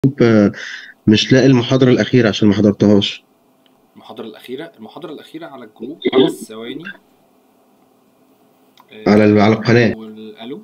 آه، مش لاقي المحاضرة الأخيرة عشان ما حضرتهاش المحاضرة الأخيرة المحاضرة الأخيرة على الجروب بس ثواني آه، على ال- على القناة والألو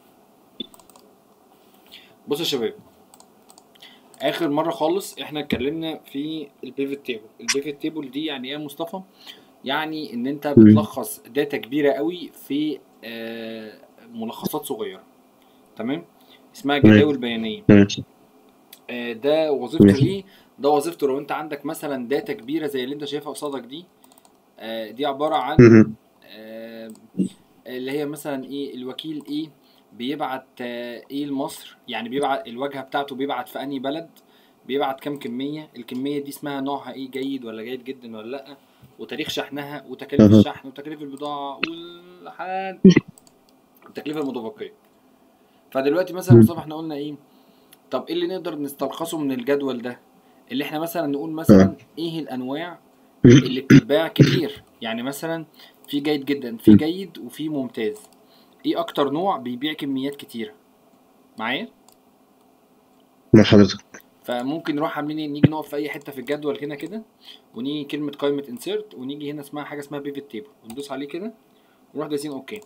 بصوا يا شباب آخر مرة خالص احنا اتكلمنا في البيفت تيبل البيفت تيبل دي يعني ايه يا مصطفى؟ يعني ان انت مم. بتلخص داتا كبيرة قوي في آه، ملخصات صغيرة تمام؟ اسمها تمام. جداول بيانية تمام آه، ده وظيفته ماشي. ايه؟ ده وظيفته لو انت عندك مثلا داتا كبيرة زي اللي انت شايفها قصادك دي آه، دي عبارة عن مهم. آه، اللي هي مثلا ايه الوكيل ايه بيبعت آه، ايه لمصر يعني بيبعت الواجهه بتاعته بيبعت في انهي بلد بيبعت كام كميه الكميه دي اسمها نوعها ايه جيد ولا جيد جدا ولا لا وتاريخ شحنها وتكاليف أها. الشحن وتكاليف البضاعه والحاجات التكلفه المتبقيه فدلوقتي مثلا مم. مصطفى احنا قلنا ايه طب ايه اللي نقدر نستلخصه من الجدول ده اللي احنا مثلا نقول مثلا ايه الانواع اللي بتتباع كتير يعني مثلا في جيد جدا في مم. جيد وفي ممتاز ايه اكتر نوع بيبيع كميات كتيره معايا مع حضرتك فممكن نروح عاملين ايه نيجي نقف في اي حته في الجدول هنا كده ونيجي كلمه قائمه انسيرت ونيجي هنا اسمها حاجه اسمها بيفت تيبل وندوس عليه كده ونروح دايسين اوكي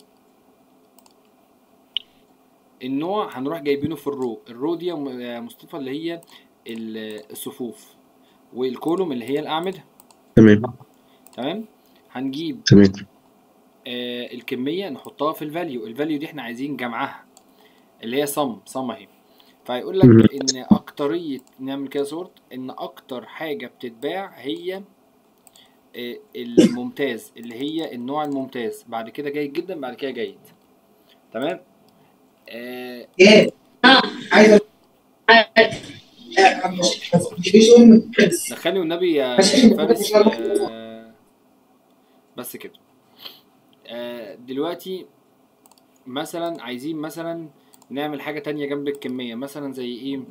النوع هنروح جايبينه في الرو الرو دي يا م- يا مصطفى اللي هي ال- الصفوف والكولوم اللي هي الاعمده تمام تمام هنجيب تمام آه الكميه نحطها في الفاليو الفاليو دي احنا عايزين جمعها اللي هي صم صم اهي فيقول لك مهم. ان اكتريه نعمل كده سورت ان اكتر حاجه بتتباع هي آه، الممتاز اللي هي النوع الممتاز بعد كده جيد جدا بعد كده جيد تمام آه ايه عايز دخلني والنبي يا فارس آه بس كده آه دلوقتي مثلا عايزين مثلا نعمل حاجة تانية جنب الكمية مثلا زي ايه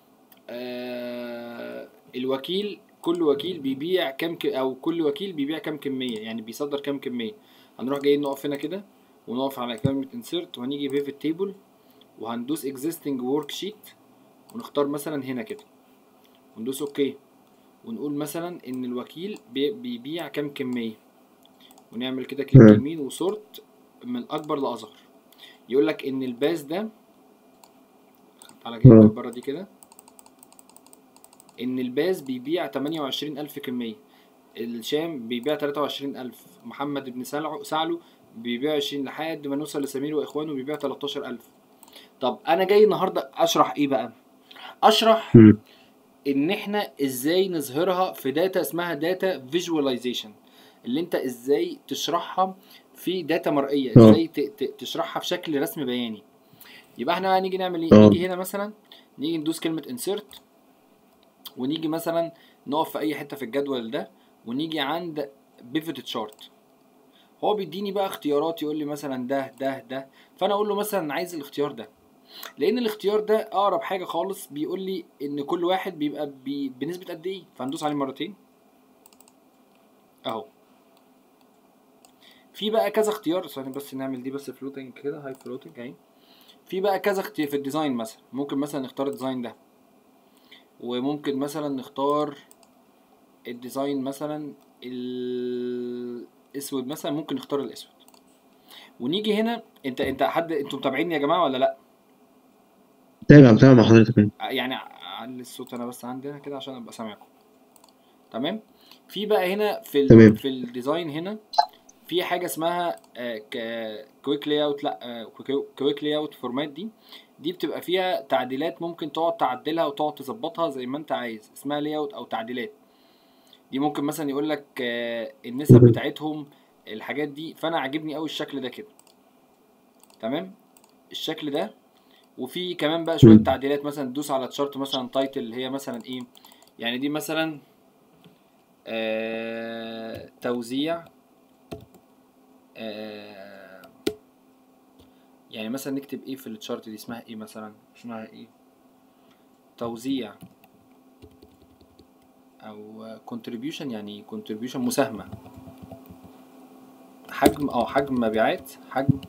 آه الوكيل كل وكيل بيبيع كام ك... او كل وكيل بيبيع كام كمية يعني بيصدر كام كمية هنروح جايين نقف هنا كده ونقف على كلمة insert وهنيجي pivot table وهندوس existing worksheet ونختار مثلا هنا كده وندوس اوكي ونقول مثلا ان الوكيل بي- بيبيع كام كمية ونعمل كده كليك مم. يمين وسورت من اكبر لاصغر يقول لك ان الباس ده على كده مم. بره دي كده ان الباس بيبيع 28000 كمية الشام بيبيع 23000 محمد بن سلعو سعلو بيبيع 20 لحد ما نوصل لسمير واخوانه بيبيع 13000 طب انا جاي النهارده اشرح ايه بقى اشرح مم. ان احنا ازاي نظهرها في داتا اسمها داتا فيجواليزيشن اللي انت ازاي تشرحها في داتا مرئيه اه. ازاي ت- ت- تشرحها في شكل رسم بياني يبقى احنا هنيجي نعمل ايه اه. نيجي هنا مثلا نيجي ندوس كلمه insert ونيجي مثلا نقف في اي حته في الجدول ده ونيجي عند بيفت تشارت هو بيديني بقى اختيارات يقول لي مثلا ده ده ده فانا اقول له مثلا عايز الاختيار ده لان الاختيار ده اقرب حاجه خالص بيقول لي ان كل واحد بيبقى بي بنسبه قد ايه فهندوس عليه مرتين اهو في بقى كذا اختيار ثواني بس نعمل دي بس فلوتنج كده هاي فلوتنج اهي في بقى كذا اختيار في الديزاين مثلا ممكن مثلا نختار الديزاين ده وممكن مثلا نختار الديزاين مثلا الاسود مثلا ممكن نختار الاسود ونيجي هنا انت انت حد انتوا متابعيني يا جماعه ولا لا تابع تابع مع حضرتك يعني علي الصوت انا بس عندي هنا كده عشان ابقى سامعكم تمام في بقى هنا في ال تمام. في الديزاين هنا في حاجه اسمها كويك لاي اوت لا كويك لاي اوت فورمات دي دي بتبقى فيها تعديلات ممكن تقعد تعدلها وتقعد تظبطها زي ما انت عايز اسمها لاي اوت او تعديلات دي ممكن مثلا يقول لك النسب مهم. بتاعتهم الحاجات دي فانا عاجبني قوي الشكل ده كده تمام الشكل ده وفي كمان بقى شويه مم. تعديلات مثلا تدوس على تشارت مثلا تايتل اللي هي مثلا ايه يعني دي مثلا آه توزيع آه يعني مثلا نكتب ايه في التشارت دي اسمها ايه مثلا اسمها ايه توزيع او contribution يعني contribution مساهمة حجم اه حجم مبيعات حجم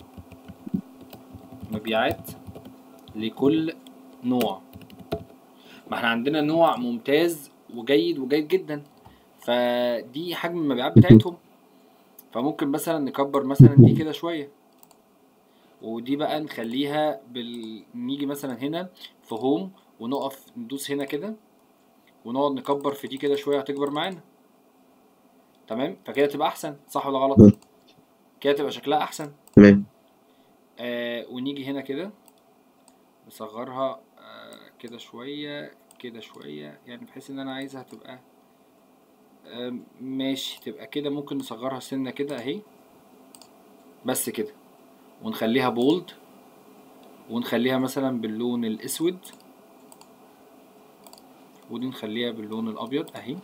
مبيعات لكل نوع ما احنا عندنا نوع ممتاز وجيد وجيد جدا فدي حجم المبيعات بتاعتهم فممكن مثلا نكبر مثلا دي كده شويه ودي بقى نخليها بال... نيجي مثلا هنا في هوم ونقف ندوس هنا كده ونقعد نكبر في دي كده شويه هتكبر معانا تمام فكده تبقى احسن صح ولا غلط مم. كده تبقى شكلها احسن تمام آه ونيجي هنا كده نصغرها آه كده شويه كده شويه يعني بحيث ان انا عايزها تبقى آه ماشي تبقى كده ممكن نصغرها سنه كده اهي بس كده ونخليها بولد ونخليها مثلا باللون الاسود ودي نخليها باللون الابيض اهي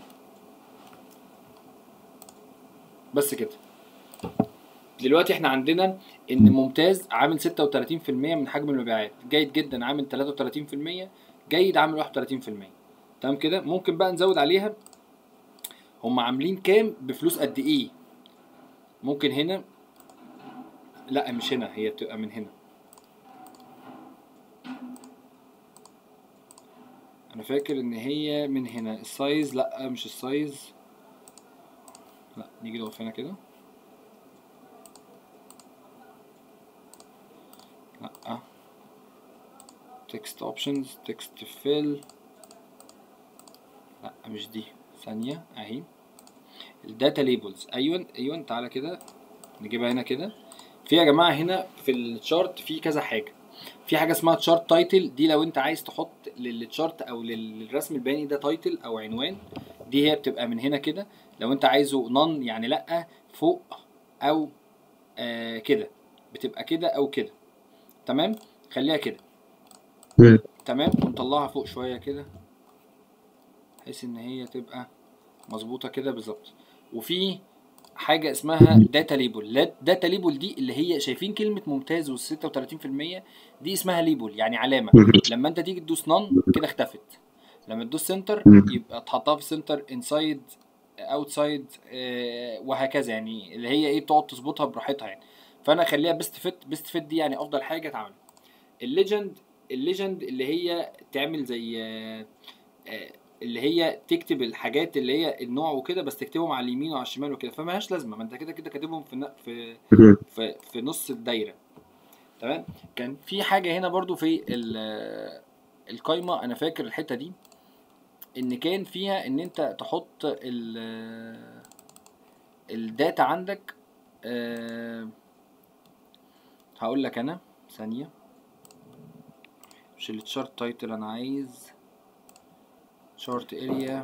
بس كده دلوقتي احنا عندنا ان ممتاز عامل 36% من حجم المبيعات جيد جدا عامل 33% جيد عامل 31% تمام كده ممكن بقى نزود عليها هم عاملين كام بفلوس قد ايه ممكن هنا لا مش هنا هي بتبقى من هنا انا فاكر ان هي من هنا السايز لا مش السايز لا نيجي نقف هنا كده لا تكست اوبشنز تكست فيل لا مش دي ثانية اهي الداتا ليبلز ايوه ايوه تعالى كده نجيبها هنا كده في يا جماعة هنا في الشارت في كذا حاجة في حاجة اسمها تشارت تايتل دي لو انت عايز تحط للتشارت او للرسم البياني ده تايتل او عنوان دي هي بتبقى من هنا كده لو انت عايزه نون يعني لا فوق او آه كده بتبقى كده او كده تمام خليها كده مم. تمام ونطلعها فوق شويه كده بحيث ان هي تبقى مظبوطه كده بالظبط وفي حاجه اسمها داتا ليبل داتا ليبل دي اللي هي شايفين كلمه ممتاز وال 36% دي اسمها ليبل يعني علامه مم. لما انت تيجي تدوس نون كده اختفت لما تدوس سنتر مم. يبقى تحطها في سنتر انسايد اوتسايد وهكذا يعني اللي هي ايه بتقعد تظبطها براحتها يعني فانا اخليها بيست فيت بيست فيت دي يعني افضل حاجه اتعمل الليجند الليجند اللي هي تعمل زي آه، آه، اللي هي تكتب الحاجات اللي هي النوع وكده بس تكتبهم على اليمين وعلى الشمال وكده فمالهاش لازمه ما انت كده كده كاتبهم في ن- في مم. في في نص الدايره تمام كان في حاجه هنا برضو في ال- القايمه انا فاكر الحته دي ان كان فيها ان انت تحط ال الداتا عندك آه، هقول لك انا ثانيه مش التشارت تايتل انا عايز شارت اريا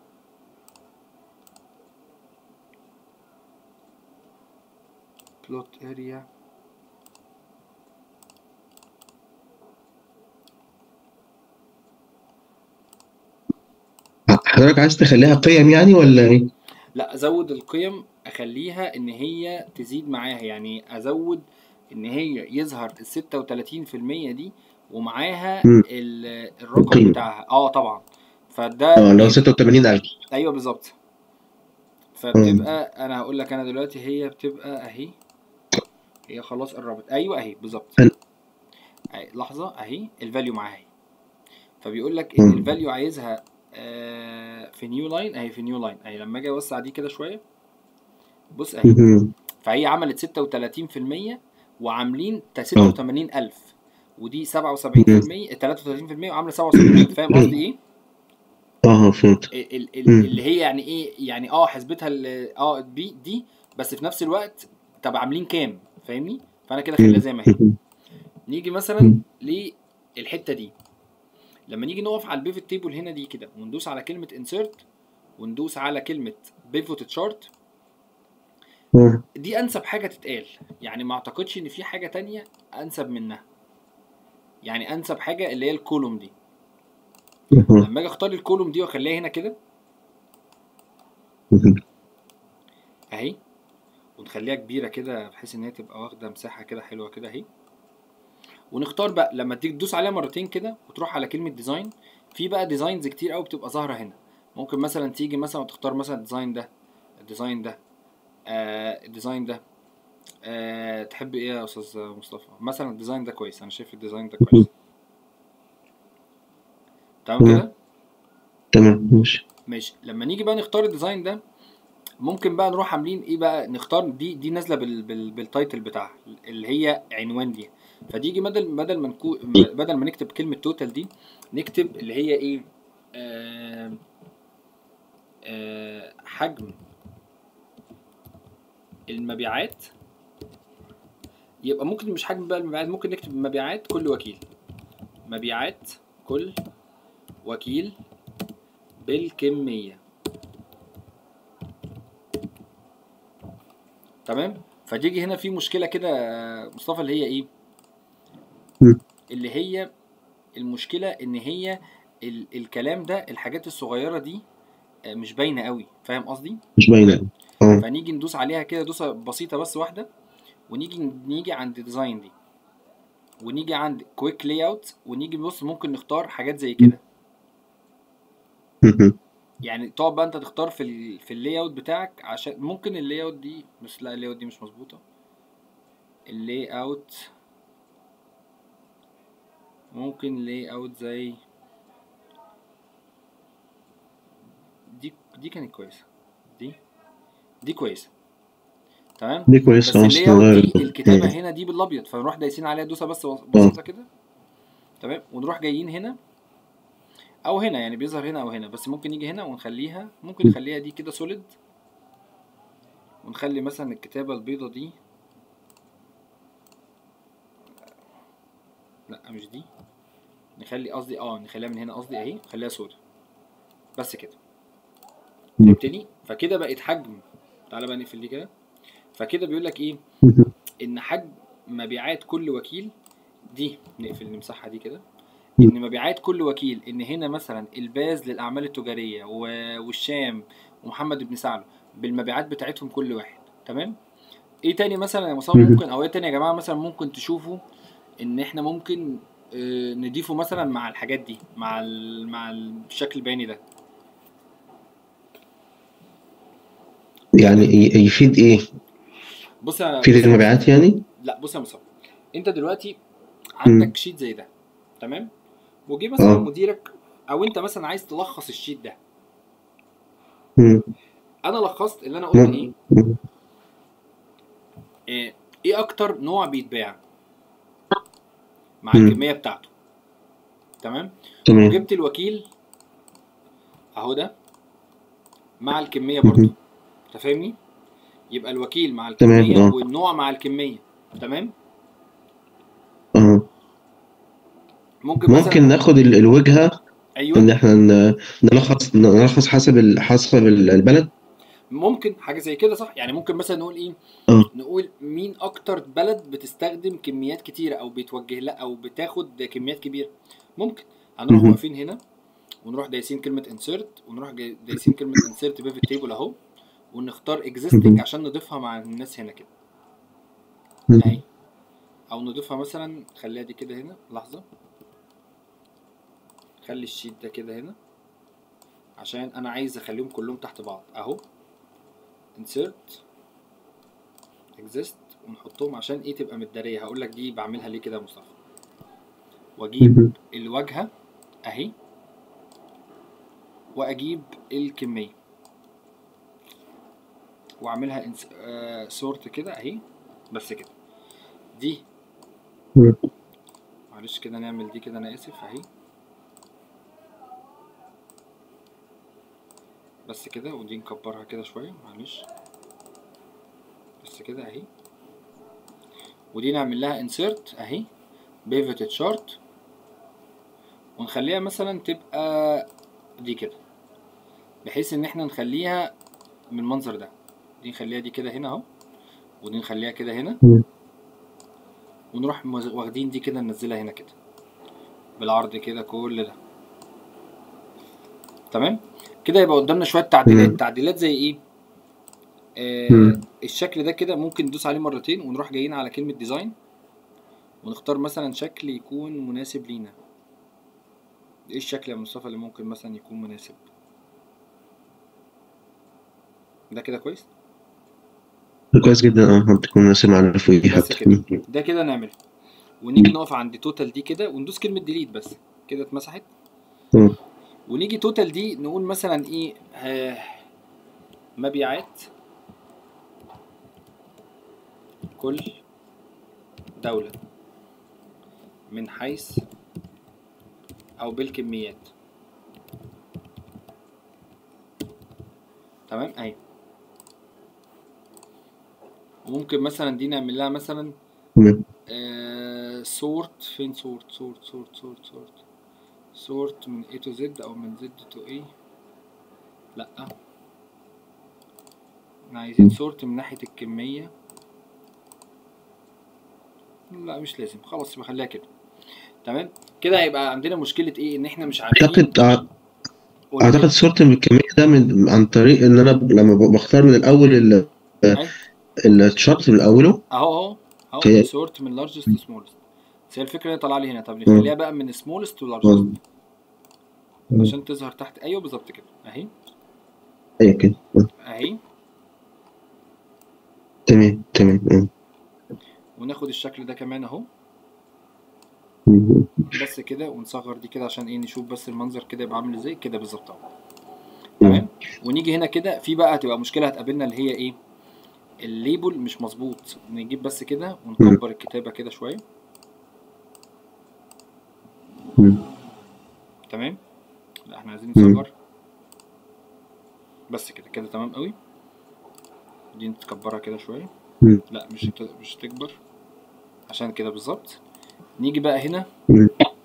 بلوت اريا حضرتك عايز تخليها قيم يعني ولا ايه؟ لا ازود القيم اخليها ان هي تزيد معاها يعني ازود ان هي يظهر ال 36% دي ومعاها مم. ال- الرقم القيمة. بتاعها اه طبعا فده اه اللي هو 86000 ايوه بالظبط فبتبقى انا هقول لك انا دلوقتي هي بتبقى اهي هي خلاص قربت ايوه اهي بالظبط حلو. أهي لحظه اهي الفاليو معاها اهي فبيقول لك ان مم. الفاليو عايزها آه في نيو لاين اهي في نيو لاين اهي لما اجي اوسع دي كده شويه بص اهي مم. فهي عملت 36% وعاملين 86000 ودي 77% 33% وعامله 77 فاهم قصدي ايه؟ اه فهمت ال- ال- ال- مم. اللي هي يعني ايه يعني اه حسبتها ال- اه بي دي بس في نفس الوقت طب عاملين كام فاهمني فانا كده خليها زي ما هي مم. نيجي مثلا مم. للحته دي لما نيجي نقف على البيفت تيبل هنا دي كده وندوس على كلمه انسيرت وندوس على كلمه بيفوت تشارت مم. دي انسب حاجه تتقال يعني ما اعتقدش ان في حاجه تانية انسب منها يعني انسب حاجه اللي هي الكولوم دي مم. لما اجي اختار الكولوم دي واخليها هنا كده مم. اهي ونخليها كبيره كده بحيث ان هي تبقى واخده مساحه كده حلوه كده اهي ونختار بقى لما تيجي تدوس عليها مرتين كده وتروح على كلمه ديزاين في بقى ديزاينز كتير قوي بتبقى ظاهره هنا ممكن مثلا تيجي مثلا وتختار مثلا الديزاين ده الديزاين ده آه الديزاين ده آه تحب ايه يا استاذ مصطفى مثلا الديزاين ده كويس انا شايف الديزاين ده كويس تمام مم. كده تمام ماشي ماشي لما نيجي بقى نختار الديزاين ده ممكن بقى نروح عاملين ايه بقى نختار دي دي نازله بال بال بالتايتل بتاعها اللي هي عنوان دي فتيجي بدل بدل ما نكو بدل ما نكتب كلمه توتال دي نكتب اللي هي ايه آه آه حجم المبيعات يبقى ممكن مش حجم بقى المبيعات ممكن نكتب مبيعات كل وكيل مبيعات كل وكيل بالكمية تمام فتيجي هنا في مشكلة كده يا مصطفى اللي هي ايه مم. اللي هي المشكلة ان هي ال الكلام ده الحاجات الصغيرة دي آه، مش باينة قوي فاهم قصدي مش باينة اه فنيجي ندوس عليها كده دوسة بسيطة بس واحدة ونيجي نيجي عند ديزاين دي ونيجي عند كويك لاي اوت ونيجي بص ممكن نختار حاجات زي كده مهم. يعني تقعد بقى انت تختار في ال في اللاي اوت بتاعك عشان ممكن اللاي اوت دي بس لا اللاي اوت دي مش مظبوطه اللاي اوت ممكن لاي اوت زي دي دي كانت كويسه دي دي كويسه تمام دي بس كويسة اه اللاي بس اوت نغير دي الكتابه مم. هنا دي بالابيض فنروح دايسين عليها دوسه بس بسيطه كده تمام ونروح جايين هنا او هنا يعني بيظهر هنا او هنا بس ممكن نيجي هنا ونخليها ممكن نخليها دي كده سوليد ونخلي مثلا الكتابة البيضة دي لا مش دي نخلي قصدي اه نخليها من هنا قصدي اهي نخليها سودا بس كده مم. فهمتني فكده بقت حجم تعالى بقى نقفل دي كده فكده بيقول لك ايه مهم. ان حجم مبيعات كل وكيل دي نقفل نمسحها دي كده مم. ان مبيعات كل وكيل ان هنا مثلا الباز للاعمال التجاريه و- والشام ومحمد بن سعد بالمبيعات بتاعتهم كل واحد تمام ايه تاني مثلا يا مصطفى مهم. ممكن او ايه تاني يا جماعه مثلا ممكن تشوفوا ان احنا ممكن آه، نضيفه مثلا مع الحاجات دي مع ال... مع الشكل البياني ده يعني ي- يفيد ايه؟ بص يا يفيد بص يا المبيعات مصطفى يعني؟ لا بص يا مصطفى انت دلوقتي عندك شيت زي ده تمام وجي مثلا اه مديرك او انت مثلا عايز تلخص الشيت ده مم. انا لخصت اللي انا قلت مم. ايه مم. ايه إيه اكتر نوع بيتباع مع مم. الكميه بتاعته تمام تمام وجبت الوكيل اهو ده مع الكميه برضو مهم. انت فاهمني يبقى الوكيل مع تمام الكميه اه والنوع مع الكميه تمام اه ممكن مثلا ممكن ناخد ال- الوجهة ان ايوه احنا ن- نلخص نلخص حسب ال- حسب ال- البلد ممكن حاجه زي كده صح يعني ممكن مثلا نقول ايه اه نقول مين اكتر بلد بتستخدم كميات كتيره او بيتوجه لها او بتاخد كميات كبيره ممكن هنروح مهم. واقفين هنا ونروح دايسين كلمه انسيرت ونروح جاي- دايسين كلمه انسيرت بيفت تيبل اهو ونختار اكزيستنج مهم. عشان نضيفها مع الناس هنا كده مهم. اهي او نضيفها مثلا خليها دي كده هنا لحظه خلي الشيت ده كده هنا عشان انا عايز اخليهم كلهم تحت بعض اهو انسيرت اكزيست ونحطهم عشان ايه تبقى متداريه هقول لك دي بعملها ليه كده يا مصطفى واجيب مهم. الواجهه اهي واجيب الكميه واعملها انس... آه سورت كده اهي بس كده دي مم. معلش كده نعمل دي كده انا اسف اهي بس كده ودي نكبرها كده شويه معلش بس كده اهي ودي نعمل لها انسيرت اهي بيفت تشارت ونخليها مثلا تبقى دي كده بحيث ان احنا نخليها من المنظر ده دي نخليها دي كده هنا اهو ودي نخليها كده هنا مم. ونروح موز- واخدين دي كده ننزلها هنا كده بالعرض كده كل ده تمام كده يبقى قدامنا شويه تعديلات مم. تعديلات زي ايه آه مم. الشكل ده كده ممكن ندوس عليه مرتين ونروح جايين على كلمه ديزاين ونختار مثلا شكل يكون مناسب لينا ايه الشكل يا مصطفى اللي ممكن مثلا يكون مناسب ده كده كويس كويس جدا اه بتكون مناسب مع اللي فوقيه بس حتى كده مم. ده كده نعمله ونيجي نقف عند توتال دي كده وندوس كلمه ديليت بس كده اتمسحت مم. ونيجي توتال دي نقول مثلا ايه آه مبيعات كل دولة من حيث او بالكميات تمام اهي وممكن مثلا دي نعمل لها مثلا تمام آه سورت فين سورت سورت سورت سورت سورت سورت من A to Z او من Z to A لا احنا عايزين سورت من ناحية الكمية لا مش لازم خلاص بخليها كده تمام كده هيبقى عندنا مشكلة ايه ان احنا مش عارفين اعتقد أع- قول اعتقد كده. صورة الكمية ده من عن طريق ان انا ب- لما ب- بختار من الاول ال- أهي. الشرط من اوله اهو اهو اهو هي- سورت من largest to smallest بس هي الفكرة اللي طالعة لي هنا طب نخليها بقى من smallest to largest مم. عشان تظهر تحت ايوه بالظبط كده اهي ايوه كده اهي تمام تمام مم. وناخد الشكل ده كمان اهو مم. بس كده ونصغر دي كده عشان ايه نشوف بس المنظر كده يبقى عامل ازاي كده بالظبط اهو مم. تمام ونيجي هنا كده في بقى هتبقى مشكله هتقابلنا اللي هي ايه الليبل مش مظبوط نجيب بس كده ونكبر الكتابه كده شويه مم. تمام لا احنا عايزين مم. نصغر بس كده كده تمام قوي دي نكبرها كده شويه مم. لا مش هت- مش هتكبر عشان كده بالظبط نيجي بقى هنا مم.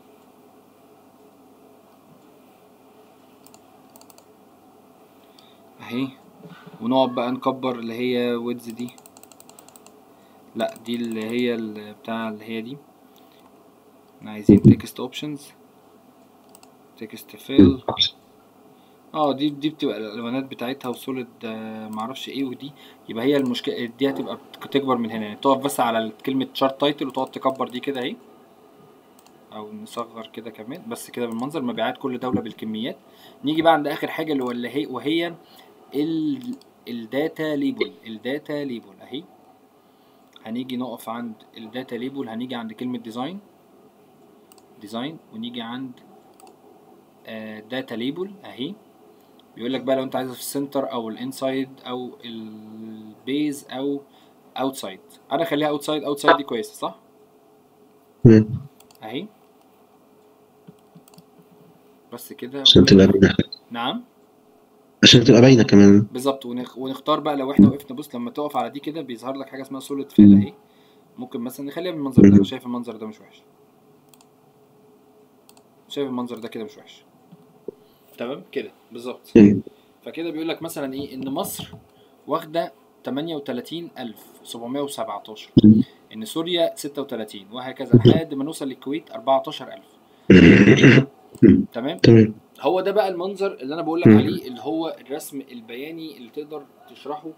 اهي ونقعد بقى نكبر اللي هي ويدز دي لا دي اللي هي ال- بتاع اللي هي دي احنا عايزين تكست اوبشنز تكست فيل اه دي دي بتبقى الالوانات بتاعتها وسوليد آه، معرفش ايه ودي يبقى هي المشكله دي هتبقى بت- تكبر من هنا يعني تقف بس على كلمه شارت تايتل وتقعد تكبر دي كده اهي او نصغر كده كمان بس كده بالمنظر مبيعات كل دوله بالكميات نيجي بقى عند اخر حاجه اللي هو اللي هي وهي ال الداتا ليبل الداتا ليبل اهي هنيجي نقف عند الداتا ليبل هنيجي عند كلمه ديزاين ديزاين ونيجي عند داتا ليبل اهي بيقول لك بقى لو انت عايزها في السنتر او الانسايد او البيز او اوتسايد انا خليها اوتسايد اوتسايد دي كويسه صح مم. اهي بس كده عشان تبقى باينة نعم عشان تبقى باينة كمان بالظبط ونخ... ونختار بقى لو احنا وقفنا بص لما تقف على دي كده بيظهر لك حاجه اسمها سوليد فيل اهي ممكن مثلا نخليها بالمنظر ده انا شايف المنظر ده مش وحش شايف المنظر ده كده مش وحش تمام كده بالظبط مم. فكده بيقول لك مثلا ايه ان مصر واخده 38717 مم. ان سوريا 36 وهكذا لحد ما نوصل للكويت 14000 تمام تمام هو ده بقى المنظر اللي انا بقول لك مم. عليه اللي هو الرسم البياني اللي تقدر تشرحه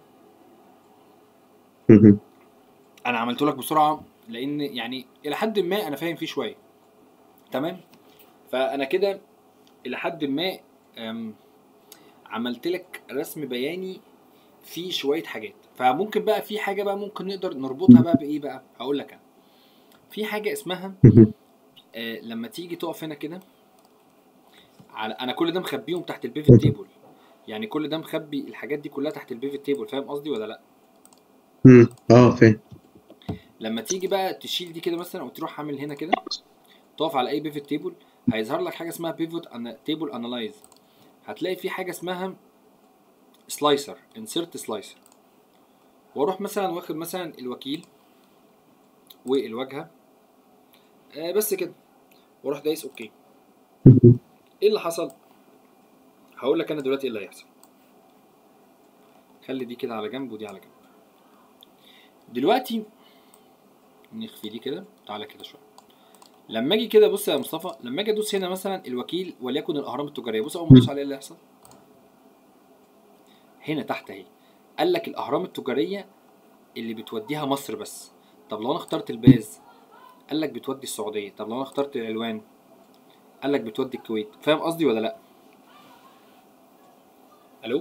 مم. انا عملته لك بسرعه لان يعني الى حد ما انا فاهم فيه شويه تمام فانا كده الى حد ما أم، عملت لك رسم بياني فيه شويه حاجات فممكن بقى في حاجه بقى ممكن نقدر نربطها بقى بايه بقى هقول لك انا في حاجه اسمها مم. آه لما تيجي تقف هنا كده على انا كل ده مخبيهم تحت البيفت تيبل يعني كل ده مخبي الحاجات دي كلها تحت البيفت تيبل فاهم قصدي ولا لا مم. اه فاهم لما تيجي بقى تشيل دي كده مثلا وتروح عامل هنا كده تقف على اي بيفت تيبل هيظهر لك حاجه اسمها بيفوت تيبل انالايز هتلاقي في حاجه اسمها سلايسر انسرت سلايسر واروح مثلا واخد مثلا الوكيل والواجهه آه بس كده واروح دايس اوكي مم. ايه اللي حصل هقول لك انا دلوقتي ايه اللي هيحصل خلي دي كده على جنب ودي على جنب دلوقتي نخفي دي كده تعالى كده شويه لما اجي كده بص يا مصطفى لما اجي ادوس هنا مثلا الوكيل وليكن الاهرام التجاريه بص اول ما ادوس عليه إيه اللي هيحصل هنا تحت اهي قال لك الاهرام التجاريه اللي بتوديها مصر بس طب لو انا اخترت الباز قال لك بتودي السعوديه طب لو انا اخترت العلوان قال لك بتودي الكويت فاهم قصدي ولا لا الو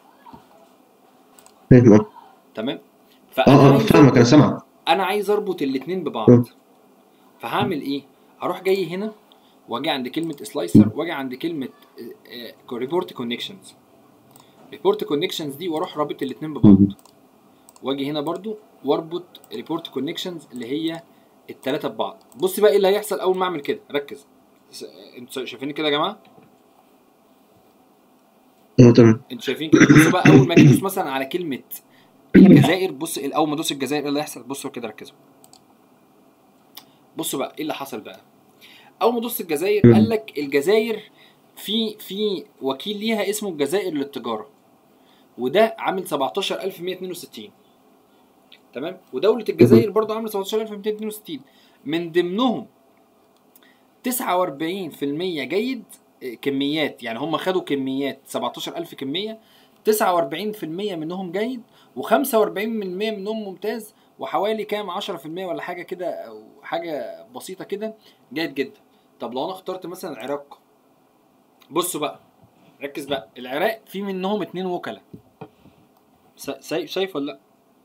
فاهم اه تمام اه فانا اه عايز فاهمك انا سامعك انا عايز اربط الاتنين ببعض مم. فهعمل ايه هروح جاي هنا واجي عند كلمه سلايسر واجي عند كلمه ريبورت كونكشنز ريبورت كونكشنز دي واروح رابط الاثنين ببعض مم. واجي هنا برضو واربط ريبورت كونكشنز اللي هي الثلاثه ببعض بص بقى ايه اللي هيحصل اول ما اعمل كده ركز س- انتوا شايفين كده يا جماعه اه تمام انتوا شايفين كده بصوا بقى اول ما اجي ادوس مثلا على كلمه الجزائر بص اول ما ادوس الجزائر ايه اللي هيحصل بصوا كده ركزوا بصوا بقى ايه اللي حصل بقى اول ما ادوس الجزائر مم. قال لك الجزائر في في وكيل ليها اسمه الجزائر للتجاره وده عامل 17162 تمام ودوله الجزائر برضه عامله 17262 من ضمنهم 49% جيد آه، كميات يعني هم خدوا كميات 17000 كميه 49% منهم جيد و45% منهم ممتاز وحوالي كام 10% ولا حاجه كده او حاجه بسيطه كده جيد جدا طب لو انا اخترت مثلا العراق بصوا بقى ركز بقى العراق في منهم اتنين وكلاء سا- سا- شايف ولا لا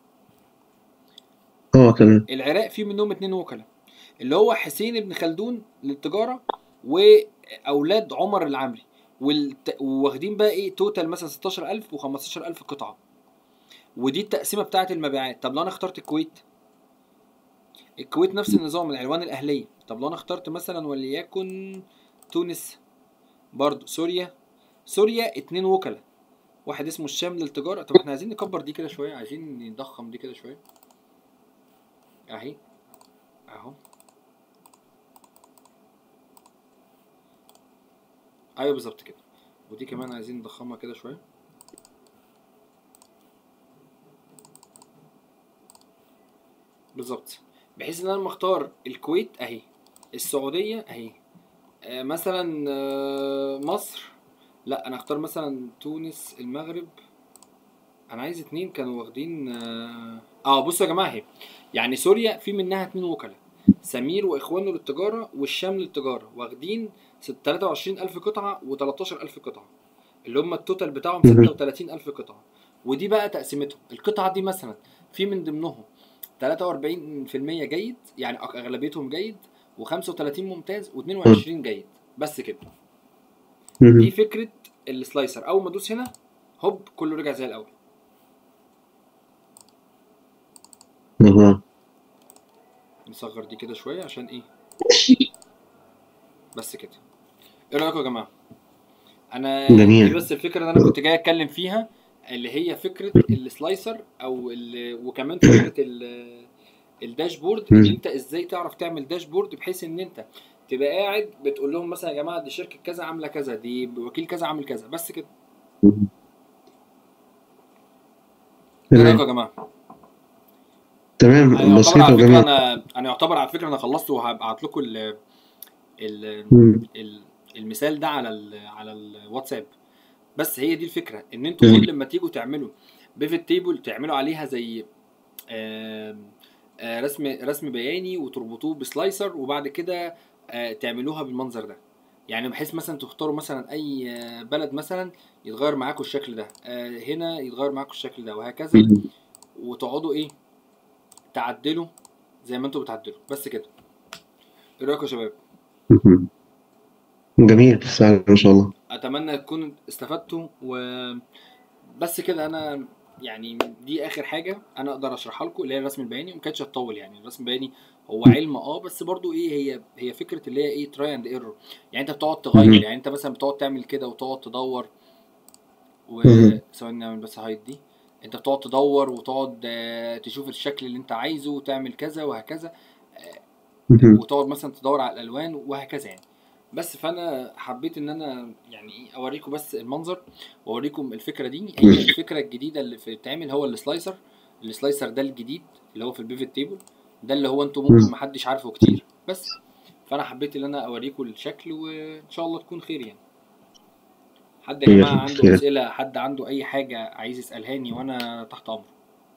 اه تمام العراق في منهم اتنين وكلاء اللي هو حسين بن خلدون للتجاره واولاد عمر العمري والت... واخدين بقى ايه توتال مثلا 16000 و15000 قطعه ودي التقسيمه بتاعه المبيعات طب لو انا اخترت الكويت الكويت نفس النظام العنوان الاهليه طب لو انا اخترت مثلا وليكن تونس برضو سوريا سوريا اتنين وكلاء واحد اسمه الشام للتجاره طب احنا عايزين نكبر دي كده شويه عايزين نضخم دي كده شويه اهي اهو ايوه بالظبط كده ودي كمان عايزين نضخمها كده شويه بالظبط بحيث ان انا لما اختار الكويت اهي السعوديه اهي آه مثلا آه مصر لا انا اختار مثلا تونس المغرب انا عايز اتنين كانوا واخدين اه, آه بصوا يا جماعه اهي يعني سوريا في منها اتنين وكلاء سمير واخوانه للتجاره والشام للتجاره واخدين 23000 قطعه و13000 قطعه اللي هم التوتال بتاعهم مهم. 36000 قطعه ودي بقى تقسيمتهم القطعه دي مثلا في من ضمنهم 43% جيد يعني أغ- اغلبيتهم جيد و35 ممتاز و22 جيد بس كده مم. دي فكره السلايسر اول ما ادوس هنا هوب كله رجع زي الاول اها نصغر دي كده شويه عشان ايه بس كده ايه رايكم يا جماعه انا جميل. دي بس الفكره اللي انا كنت جاي اتكلم فيها اللي هي فكره السلايسر او ال- وكمان فكره ال- الداشبورد ان مم. انت ازاي تعرف تعمل داشبورد بحيث ان انت تبقى قاعد بتقول لهم مثلا يا جماعه دي شركه كذا عامله كذا دي وكيل كذا عامل كذا بس كده مم. ايه رايكم تمام يا جماعه تمام انا يعتبر بسيطة على فكره وجميلة انا انا يعتبر على فكره انا خلصت وهبعت لكم ال ال مم. ال- المثال ده على ال على الواتساب بس هي دي الفكره ان انتوا مم. كل ما تيجوا تعملوا بيفت تيبل تعملوا عليها زي آم، آه، رسم رسم بياني وتربطوه بسلايسر وبعد كده آه، تعملوها بالمنظر ده يعني بحيث مثلا تختاروا مثلا اي آه، بلد مثلا يتغير معاكم الشكل ده آه، هنا يتغير معاكم الشكل ده وهكذا مم. وتقعدوا ايه تعدلوا زي ما انتوا بتعدلوا بس كده ايه رايكم يا شباب مم. جميل فعلا ما شاء الله اتمنى تكونوا استفدتوا و بس كده انا يعني دي اخر حاجه انا اقدر اشرحها لكم اللي هي الرسم البياني وما كانتش هتطول يعني الرسم البياني هو علم اه بس برضو ايه هي هي فكره اللي هي ايه تراي اند ايرور يعني انت بتقعد تغير مهم. يعني انت مثلا بتقعد تعمل كده وتقعد تدور مهم. وثواني نعمل بس هايد دي انت بتقعد تدور وتقعد آه، تشوف الشكل اللي انت عايزه وتعمل كذا وهكذا مم. وتقعد مثلا تدور على الالوان وهكذا يعني بس فانا حبيت ان انا يعني ايه اوريكم بس المنظر واوريكم الفكره دي هي الفكره الجديده اللي في بتتعمل هو السلايسر السلايسر ده الجديد اللي هو في البيفت تيبل ده اللي هو انتم ممكن مم. محدش عارفه كتير بس فانا حبيت ان انا اوريكم الشكل وان شاء الله تكون خير يعني حد يا خير، جماعه عنده خير. اسئله حد عنده اي حاجه عايز يسالهاني وانا تحت امره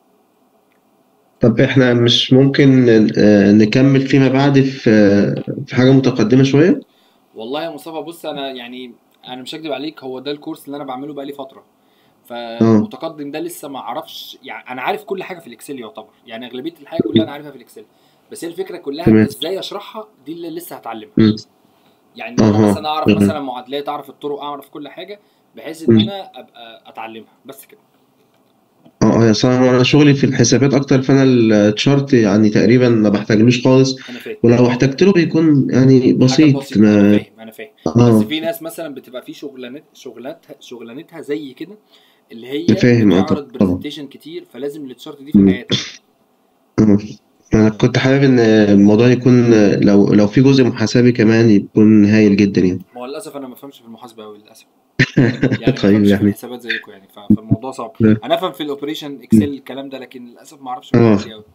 طب احنا مش ممكن آه، نكمل فيما بعد في في حاجة متقدمة شوية والله يا مصطفى بص انا يعني انا مش هكدب عليك هو ده الكورس اللي انا بعمله بقالي فتره اه فمتقدم ده لسه ما اعرفش يعني انا عارف كل حاجه في الاكسل يعتبر يعني اغلبيه الحاجه كلها انا عارفها في الاكسل بس هي الفكره كلها تمام ازاي اشرحها دي اللي لسه هتعلمها مم. يعني ان انا اها مثلا اعرف تمام مثلا معادلات اعرف الطرق اعرف كل حاجه بحيث ان مم. انا ابقى اتعلمها بس كده اه يا صراحة انا شغلي في الحسابات اكتر فانا التشارت يعني تقريبا ما بحتاجلوش خالص انا فاهم ولو احتجت له بيكون يعني حاجات بسيط بسيطه انا ما فاهم انا فاهم بس اه في ناس مثلا بتبقى في شغلانات شغلاتها شغلانتها زي كده اللي هي فاهم اه بتعرض طبعا برزنتيشن كتير فلازم التشارت دي في مم. حياتك اه انا كنت حابب ان الموضوع يكون لو لو في جزء محاسبي كمان يكون هايل جدا يعني ما هو للاسف انا ما بفهمش في المحاسبه قوي للاسف يعني ما طيب بفهمش في يعني الحسابات زيكم يعني ف- فالموضوع صعب انا افهم في الاوبريشن اكسل الكلام ده لكن للاسف ما اعرفش في اه الحاجات دي قوي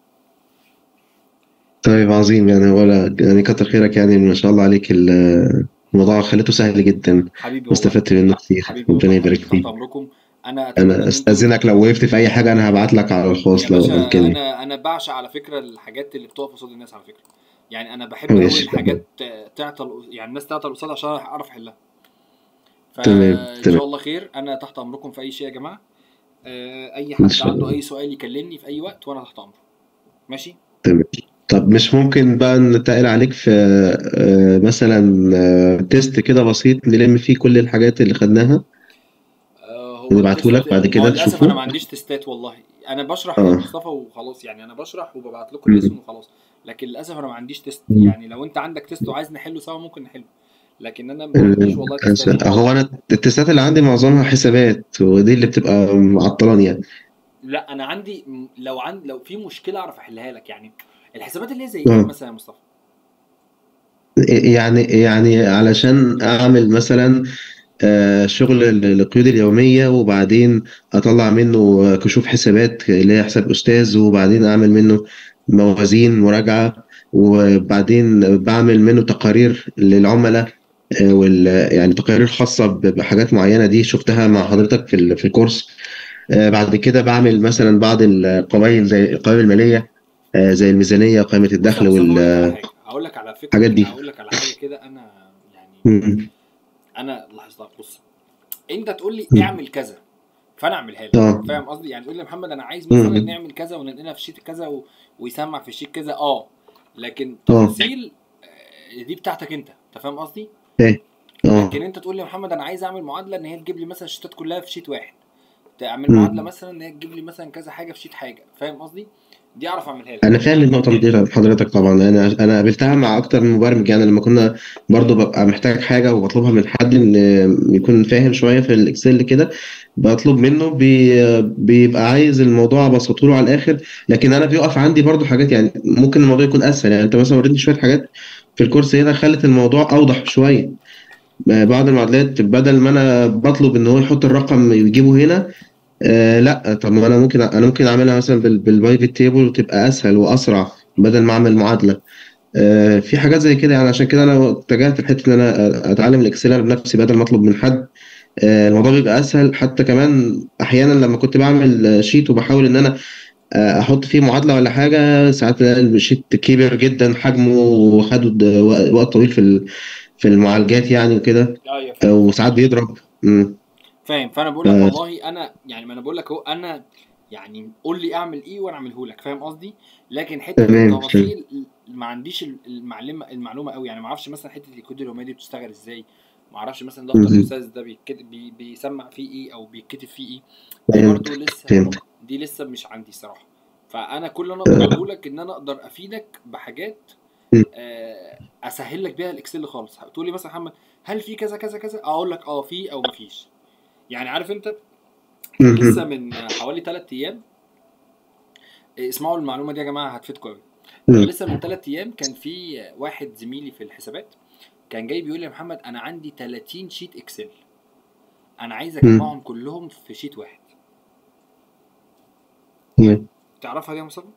طيب عظيم يعني ولا يعني كتر خيرك يعني ما شاء الله عليك ال- الموضوع خليته سهل جدا حبيبي والله واستفدت منه كتير حبيبي ربنا والله يبارك حبيبي تحت فيك امركم انا اتمنى ان انا انتوا استاذنك لو وقفت في اي حاجه انا هبعت لك على يا الخاص لو باشا امكاني انا انا بعشق على فكره الحاجات اللي بتقف قصاد الناس على فكره يعني انا بحب قوي ماشي الحاجات تعطل يعني الناس تعطل قصادها عشان اعرف احلها تمام فان تمام شاء الله خير انا تحت امركم في اي شيء يا جماعه آه، اي ان حد شاء عنده الله اي سؤال يكلمني في اي وقت وانا تحت امره ماشي تمام طب مش ممكن بقى نتقل عليك في آه، مثلا آه، تيست كده بسيط نلم فيه كل الحاجات اللي خدناها آه، هو ونبعته لك التست بعد ما هو كده للاسف انا تشوفه ما عنديش تستات والله انا بشرح يا اه مصطفى وخلاص يعني انا بشرح وببعت لكم مم. الاسم وخلاص لكن للاسف انا ما عنديش تيست مم. يعني لو انت عندك تيست وعايز نحله سوا ممكن نحله لكن انا ما عنديش والله تيستات ال- يعني هو انا التستات اللي عندي معظمها حسابات ودي اللي بتبقى معطلاني يعني لا انا عندي م- لو عند لو في مشكله اعرف احلها لك يعني الحسابات اللي هي زي ايه اه مثلا يا مصطفى يعني يعني علشان اعمل مثلا آه، شغل ال- القيود اليومية وبعدين أطلع منه كشوف حسابات اللي هي حساب أستاذ وبعدين أعمل منه موازين مراجعة وبعدين بعمل منه تقارير للعملاء آه، وال يعني تقارير خاصة ب- بحاجات معينة دي شفتها مع حضرتك في ال- في الكورس آه، بعد كده بعمل مثلا بعض القوائم زي القوائم المالية آه، زي الميزانية وقائمة بص يا الدخل مصطفى اقول لك على والحاجات حاجه هقول لك على فكره دي هقول لك على حاجه كده انا يعني مم. انا لاحظتها بص انت تقول لي مم. اعمل كذا فانا اعملها لك اه فاهم قصدي يعني تقول لي يا محمد انا عايز مثلا مم. نعمل كذا وننقلها في شيت كذا و... ويسمع في الشيت كذا اه لكن اه تفاصيل آه، دي بتاعتك انت انت فاهم قصدي فاهم. اه لكن انت تقول لي يا محمد انا عايز اعمل معادله ان هي تجيب لي مثلا الشيتات كلها في شيت واحد تعمل مم. معادله مثلا ان هي تجيب لي مثلا كذا حاجه في شيت حاجه فاهم قصدي دي اعرف اعملها لك انا فاهم النقطه دي حضرتك طبعا انا انا قابلتها مع اكتر من مبرمج يعني لما كنا برضو ببقى محتاج حاجه وبطلبها من حد ان يكون فاهم شويه في الاكسل كده بطلب منه بي بيبقى عايز الموضوع ابسطه له على الاخر لكن انا بيقف عندي برضو حاجات يعني ممكن الموضوع يكون اسهل يعني انت مثلا وريتني شويه حاجات في الكورس هنا خلت الموضوع اوضح شويه بعض المعادلات بدل ما انا بطلب ان هو يحط الرقم ويجيبه هنا آه لا طب ما انا ممكن انا ممكن اعملها مثلا بال- بالبايفت تيبل وتبقى اسهل واسرع بدل ما اعمل معادله آه في حاجات زي كده يعني عشان كده انا اتجهت لحته ان انا اتعلم الاكسل انا بنفسي بدل ما اطلب من حد آه الموضوع بيبقى اسهل حتى كمان احيانا لما كنت بعمل شيت وبحاول ان انا آه، احط فيه معادله ولا حاجه ساعات بلاقي الشيت كبير جدا حجمه وخد وقت طويل في ال- في المعالجات يعني وكده ايوه آه، فاهم وساعات بيضرب مم. فاهم فانا بقول لك آه. والله انا يعني ما انا بقول لك اهو انا يعني قول لي اعمل ايه وانا اعمله لك فاهم قصدي لكن حته تمام، التفاصيل ما عنديش المعلومه المعلومه قوي يعني ما اعرفش مثلا حته الكود اليوميه دي بتشتغل ازاي ما اعرفش مثلا دفتر مهم. الاستاذ ده بيتكتب بي بيسمع فيه ايه او بيتكتب فيه ايه دي فهمت برضه لسه فهمت دي لسه مش عندي صراحه فانا كل اللي انا اقدر اقوله لك ان انا اقدر افيدك بحاجات مم. آه، اسهل لك بيها الاكسل خالص تقول لي مثلا محمد هل في كذا كذا كذا اقول لك اه في او مفيش يعني عارف انت كان مهم. لسه من حوالي 3 ايام إيه، اسمعوا المعلومه دي يا جماعه هتفيدكم قوي مم. لسه من 3 ايام كان في واحد زميلي في الحسابات كان جاي بيقول لي يا محمد انا عندي 30 شيت اكسل انا عايز اجمعهم كلهم في شيت واحد مم. تعرفها دي يا مصطفى؟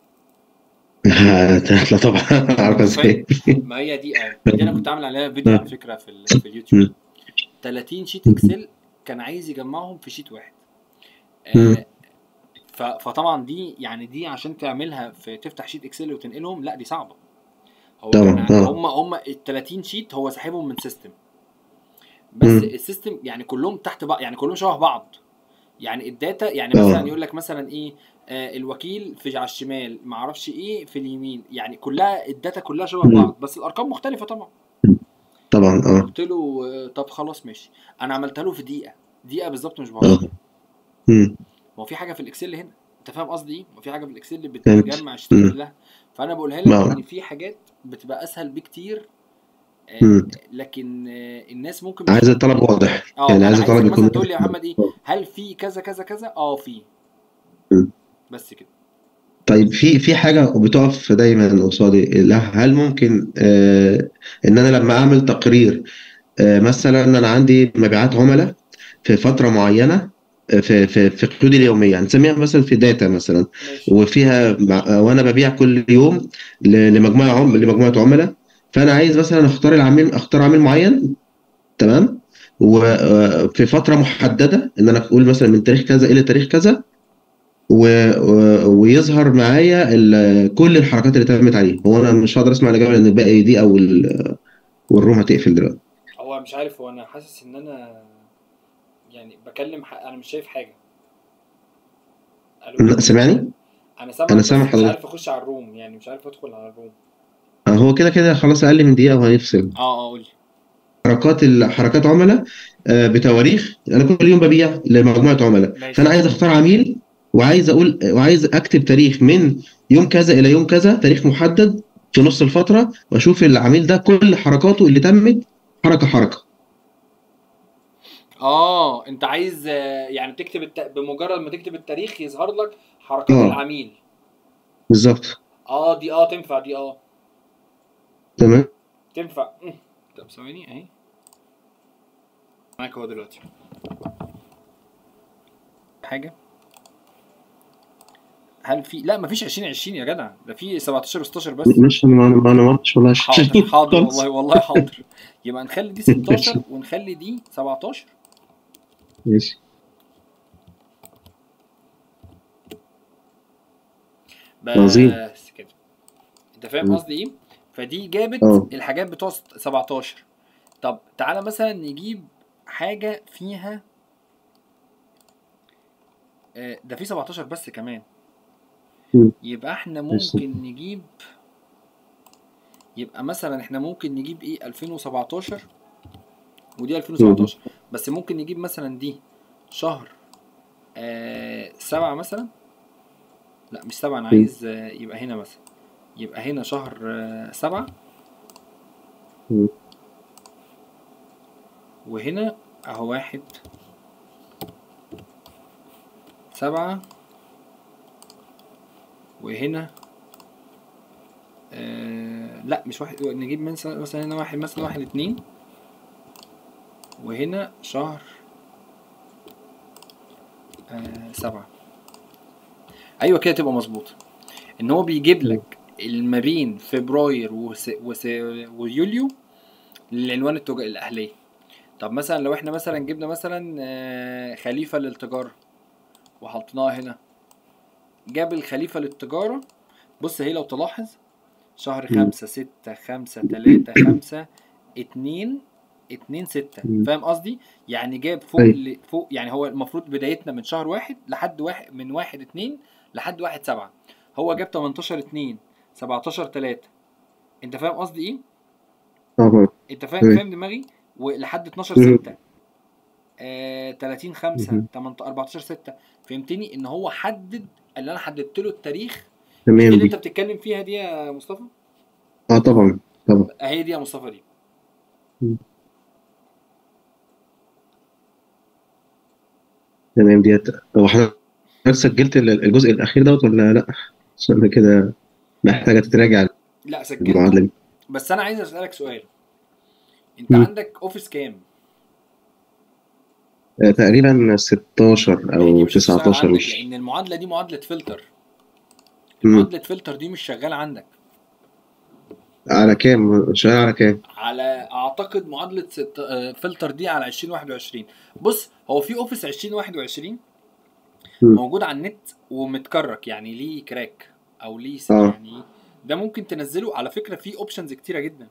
لا طبعا عارفه ازاي ما هي دي اه دي انا كنت عامل عليها فيديو على فكره في, ال- في اليوتيوب 30 شيت اكسل كان عايز يجمعهم في شيت واحد مم. آه ف- فطبعا دي يعني دي عشان تعملها في تفتح شيت اكسل وتنقلهم لا دي صعبه هو طبعا، كان آه. هم هم ال 30 شيت هو ساحبهم من سيستم بس مم. السيستم يعني كلهم تحت بعض يعني كلهم شبه بعض يعني الداتا يعني آه. مثلا يقول لك مثلا ايه آه الوكيل في على الشمال ما اعرفش ايه في اليمين يعني كلها الداتا كلها شبه مم. بعض بس الارقام مختلفه طبعا طبعا اه قلت له آه، طب خلاص ماشي انا عملتها له في دقيقه دقيقه بالظبط مش اه بهزر مم. ما هو في حاجه في الاكسل هنا انت فاهم قصدي ايه ما هو في حاجه في الاكسل اللي فهمت بتجمع الشتات مم. كلها فانا بقولها ما لك هو ان في حاجات بتبقى اسهل بكتير آه، مم. لكن آه، الناس ممكن مش عايز الطلب واضح اه يعني انا عايز عايزك الطلب مثلا يكون تقول لي يا واضح محمد ايه اه هل في كذا كذا كذا اه في مم. بس كده طيب في في حاجة بتقف دايما قصادي لا، هل ممكن آه ان انا لما اعمل تقرير آه مثلا انا عندي مبيعات عملاء في فترة معينة آه، في في في قيودي اليومية هنسميها مثلا في داتا مثلا ماشي وفيها مع- وانا ببيع كل يوم ل- لمجموعة عم لمجموعة عملاء فانا عايز مثلا اختار العميل اختار عميل معين تمام وفي فترة محددة ان انا اقول مثلا من تاريخ كذا الى تاريخ كذا و... و... ويظهر معايا ال... كل الحركات اللي تمت عليه هو انا مش هقدر اسمع الاجابه لان الباقي دي او ال... والروم هتقفل دلوقتي هو مش عارف هو انا حاسس ان انا يعني بكلم ح... انا مش شايف حاجه الو لا، سامعني انا سامعك انا بس سامع مش حضرتك عارف اخش على الروم يعني مش عارف ادخل على الروم آه، هو كده كده خلاص اقل من دقيقه وهيفصل اه اه قول لي حركات ال... حركات عملاء آه، بتواريخ انا كل يوم ببيع لمجموعه عملاء فانا ماشي عايز اختار عميل وعايز اقول وعايز اكتب تاريخ من يوم كذا الى يوم كذا تاريخ محدد في نص الفتره واشوف العميل ده كل حركاته اللي تمت حركه حركه اه انت عايز آه، يعني تكتب الت... بمجرد ما تكتب التاريخ يظهر لك حركات اه العميل بالظبط اه دي اه تنفع دي اه تمام تنفع مم. طب ثواني اهي معاك اهو دلوقتي حاجه هل في لا مفيش 2020 يا جدع ده في 17 و16 بس مش انا انا ما انا ما قلتش والله حاضر عشان حاضر خالص والله والله حاضر يبقى نخلي دي 16 ونخلي دي 17 ماشي عظيم بس كده انت فاهم مم. قصدي ايه فدي جابت اه الحاجات بتوع 17 طب تعالى مثلا نجيب حاجه فيها آه، ده في 17 بس كمان مم. يبقى احنا ماشي ممكن نجيب يبقى مثلا احنا ممكن نجيب ايه 2017 ودي مم. 2017 بس ممكن نجيب مثلا دي شهر آه سبعة مثلا لا مش سبعة انا مم. عايز آه يبقى هنا مثلا يبقى هنا شهر آه سبعة مم. وهنا اهو واحد سبعة وهنا آه لا مش واحد نجيب مثلا مثلا هنا واحد مثلا واحد اتنين وهنا شهر آه سبعة ايوه كده تبقى مظبوطة ان هو بيجيب مم. لك ما بين فبراير وس... وس... ويوليو للعنوان التجاري الاهلية طب مثلا لو احنا مثلا جبنا مثلا آه، خليفة للتجارة وحطيناها هنا جاب الخليفة للتجارة بص هي لو تلاحظ شهر مم. خمسة ستة خمسة تلاتة خمسة اتنين اتنين ستة مم. فاهم قصدي؟ يعني جاب فوق أيوة. اللي فوق يعني هو المفروض بدايتنا من شهر واحد لحد واحد من واحد اتنين لحد واحد سبعة هو جاب 18 اتنين 17 تلاتة انت فاهم قصدي ايه؟ اه انت فاهم أيوة. فاهم دماغي؟ ولحد 12 مم. 6 آه 30 5 مهم. 18 14 6 فهمتني ان هو حدد اللي انا حددت له التاريخ مش دي تمام اللي انت دي بتتكلم فيها دي يا مصطفى اه طبعا طبعا اهي دي يا مصطفى دي مم. تمام ديت هو حضرتك سجلت ال- الجزء الاخير دوت ولا لا عشان أنا كده محتاجه تتراجع لا المعادله سجلته دي بس انا عايز اسالك سؤال انت مم. عندك اوفيس كام آه، تقريبا 16 ما هي دي او مش هتشتغل 19 عندك مش لان المعادله دي معادله فلتر مم. المعادله فلتر دي مش شغاله عندك على كام شغال على كام على اعتقد معادله ست... آه، فلتر دي على 2021 بص هو في اوفيس 2021 مم. موجود على النت ومتكرك يعني ليه كراك او ليه س- اه يعني ده ممكن تنزله على فكره في اوبشنز كتيره جدا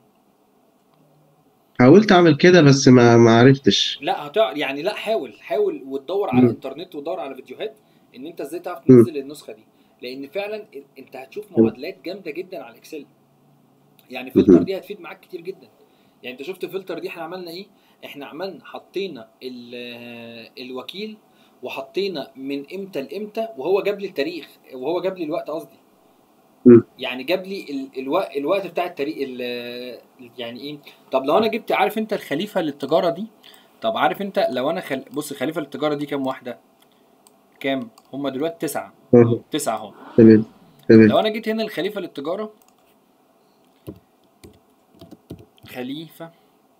حاولت اعمل كده بس ما ما عرفتش لا هتع... يعني لا حاول حاول وتدور على مم. الانترنت وتدور على فيديوهات ان انت ازاي تعرف مم. تنزل النسخه دي لان فعلا انت هتشوف مم. معادلات جامده جدا على الاكسل يعني فلتر مهم. دي هتفيد معاك كتير جدا يعني انت شفت الفلتر دي احنا عملنا ايه احنا عملنا حطينا ال- الوكيل وحطينا من امتى لامتى وهو جاب لي التاريخ وهو جاب لي الوقت قصدي مم. يعني جاب لي ال- الوقت الوقت بتاع التاريخ ال- يعني ايه طب لو انا جبت عارف انت الخليفه للتجاره دي طب عارف انت لو انا خل... بص خليفه للتجاره دي كام واحده كام هم دلوقتي تسعة اه تسعة اهو تمام تمام لو انا جيت هنا الخليفه للتجاره خليفه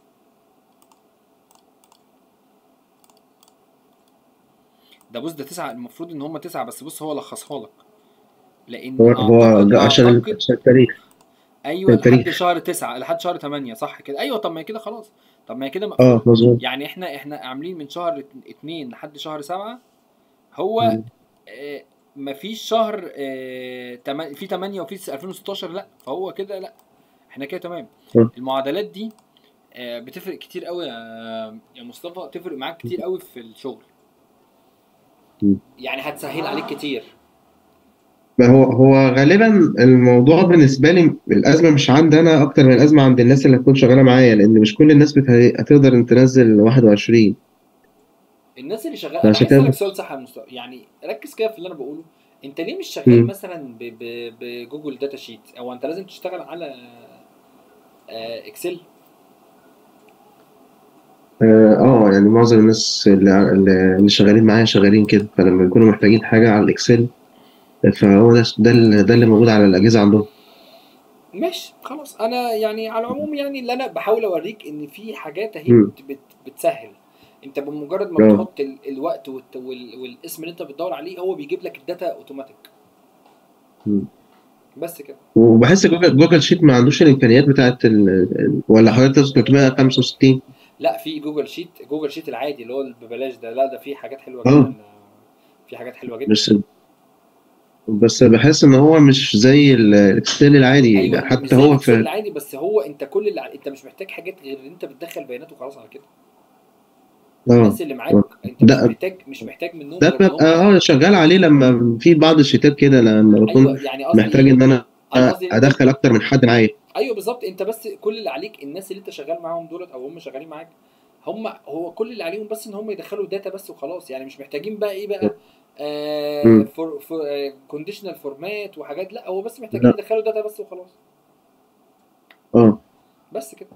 ده بص ده تسعة المفروض ان هم تسعة بس بص هو لخصها لك لان هو هو أعتقد- ده عشان ال- أعتقد- عشان التاريخ ايوه التاريخ. لحد شهر تسعة لحد شهر تمانية صح كده ايوه طب ما هي كده خلاص طب ما هي كده مقفول اه مظبوط يعني احنا احنا عاملين من شهر ات- اتنين لحد شهر سبعة هو مم. آه مفيش شهر آه تم... في 8 وفي 2016 لا فهو كده لا احنا كده تمام مم. المعادلات دي آه بتفرق كتير قوي يا يا مصطفى تفرق معاك كتير قوي في الشغل مم. يعني هتسهل عليك كتير ما هو هو غالبا الموضوع بالنسبه لي الازمه مش عندي انا اكتر من الازمه عند الناس اللي هتكون شغاله معايا لان مش كل الناس بت- هتقدر تنزل 21 الناس اللي شغاله انا عشان عايز كده اسالك بس- سؤال صح يا مصطفى يعني ركز كده في اللي انا بقوله انت ليه مش شغال مم. مثلا ب... ب... بجوجل داتا شيت او انت لازم تشتغل على آه، اكسل اه آه، يعني معظم الناس اللي اللي شغالين معايا شغالين كده فلما يكونوا محتاجين حاجه على الاكسل فهو ده ده اللي ده اللي موجود على الاجهزه عندهم ماشي خلاص انا يعني على العموم يعني اللي انا بحاول اوريك ان في حاجات اهي مم. بت... بت... بتسهل انت بمجرد ما آه. بتحط ال... الوقت والت... وال... والاسم اللي انت بتدور عليه هو بيجيب لك الداتا اوتوماتيك مم. بس كده وبحس جوجل جوجل شيت ما عندوش الامكانيات بتاعت ال... ال- ولا حضرتك تقصد 365 لا في جوجل شيت جوجل شيت العادي اللي هو اللي ببلاش ده لا ده فيه حاجات حلوه آه. جدا في حاجات حلوه جدا بس بس بحس ان هو مش زي ال- الاكسل العادي ايوه مش حتى زي هو الاكسل في العادي بس هو انت كل اللي ع- انت مش محتاج حاجات غير ان انت بتدخل بيانات وخلاص على كده اه الناس اللي معاك انت ده- مش محتاج مش محتاج منهم ده غير إن ببقى هم- اه شغال عليه لما في بعض الشيتات كده لما بكون ايوه يعني قصدي محتاج ان انا انا قصدي إن أنت- ادخل اكتر من حد معايا ايوه بالظبط انت بس كل اللي عليك الناس اللي انت شغال معاهم دولت او هم شغالين معاك هم هو كل اللي عليهم بس ان هم يدخلوا داتا بس وخلاص يعني مش محتاجين بقى ايه بقى آه مم. فور كونديشنال فورمات وحاجات لا هو بس محتاجين لا. يدخلوا داتا بس وخلاص اه بس كده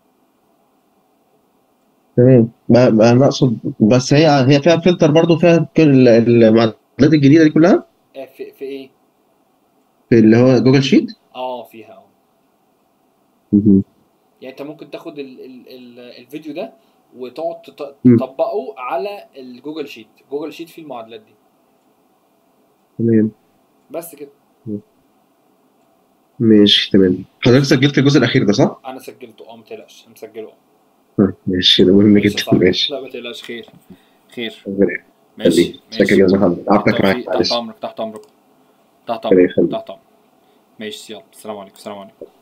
تمام ما ما انا اقصد بس هي هي فيها فلتر برضو فيها كل المعادلات الجديده دي كلها آه في, في ايه في اللي هو جوجل شيت اه فيها اه مهم. يعني انت ممكن تاخد ال ال ال الفيديو ده وتقعد تط- مم. تطبقه على الجوجل شيت جوجل شيت فيه المعادلات دي تمام بس كده ماشي تمام حضرتك سجلت الجزء الاخير ده صح؟ انا سجلته اه ما تقلقش انا مسجله آه، ماشي ده مهم ماشي يا جدا صاحبي. ماشي لا ما تقلقش خير خير ربنا ماشي يخليك شكرا يا محمد عفتك معاك بالتوفيق. تحت معلش امرك تحت امرك تحت ربنا امرك يخليك تحت امرك ماشي يلا السلام عليكم السلام عليكم